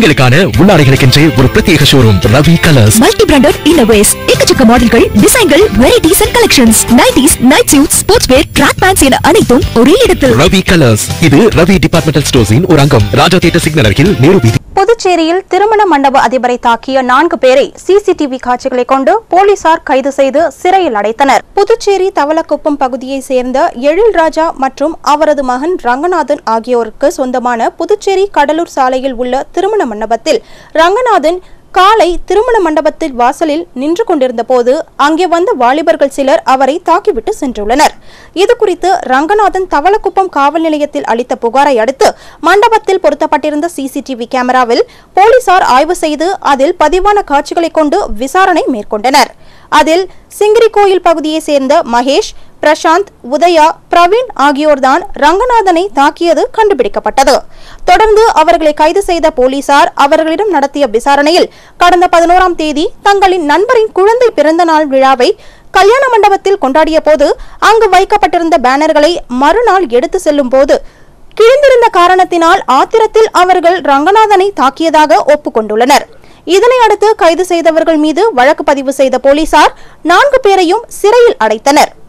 பெண்களுக்கான உள்ளாடைகளுக்கென்றே ஒரு பிரத்யேக showroom Ravi colours multi branded இன்னோவேஸ் எக்கச்சக்க மாடல்கள் டிசைன்கள் varieties and collections nighties night suit sports wear track pants என அனைத்தும் ஒரே இடத்தில் ரவி கலர்ஸ் இது ரவி டிபார்ட்மெண்டல் ஸ்டோர்ஸின் ஒரு அங்கம் ராஜா தியேட்டர் சிக்னல் அருகில் நேரு வீதி புதுச்சேரியில் திருமண மண்டப அதிபரை தாக்கிய நான்கு பேரை சிசிடிவி காட்சிகளை கொண்டு போலீசார் கைது செய்து சிறையில் அடைத்தனர் புதுச்சேரி தவளக்குப்பம் பகுதியைச் சேர்ந்த எழில் ராஜா மற்றும் அவரது மகன் ரங்கநாதன் ஆகியோருக்கு சொந்தமான புதுச்சேரி கடலூர் சாலையில் உள்ள திருமண மண்டபத்தில் ரங்கநாதன் காலை திருமண மண்டபத்தில் வாசலில் நின்று கொண்டிருந்த போது அங்கே வந்த வாலிபர்கள் சிலர் அவரை தாக்கிவிட்டு சென்றுள்ளனர் இது குறித்து ரங்கநாதன் தவளக்குப்பம் காவல் நிலையத்தில் அளித்த புகாரை அடுத்து மண்டபத்தில் பொருத்தப்பட்டிருந்த சிசிடிவி கேமராவில் போலீசார் ஆய்வு செய்து அதில் பதிவான காட்சிகளை கொண்டு விசாரணை மேற்கொண்டனர் அதில் சிங்கிரி கோயில் பகுதியைச் சேர்ந்த மகேஷ் பிரசாந்த் உதயா பிரவீன் ஆகியோர்தான் ரங்கநாதனை தாக்கியது கண்டுபிடிக்கப்பட்டது தொடர்ந்து அவர்களை கைது செய்த போலீசார் அவர்களிடம் நடத்திய விசாரணையில் கடந்த பதினோராம் தேதி தங்களின் நண்பரின் குழந்தை பிறந்த நாள் விழாவை கல்யாண மண்டபத்தில் கொண்டாடிய போது அங்கு வைக்கப்பட்டிருந்த பேனர்களை மறுநாள் எடுத்து செல்லும் போது கிழிந்திருந்த காரணத்தினால் ஆத்திரத்தில் அவர்கள் ரங்கநாதனை தாக்கியதாக ஒப்புக்கொண்டுள்ளனர் இதனை அடுத்து கைது செய்தவர்கள் மீது வழக்கு பதிவு செய்த போலீசார் நான்கு பேரையும் சிறையில் அடைத்தனர்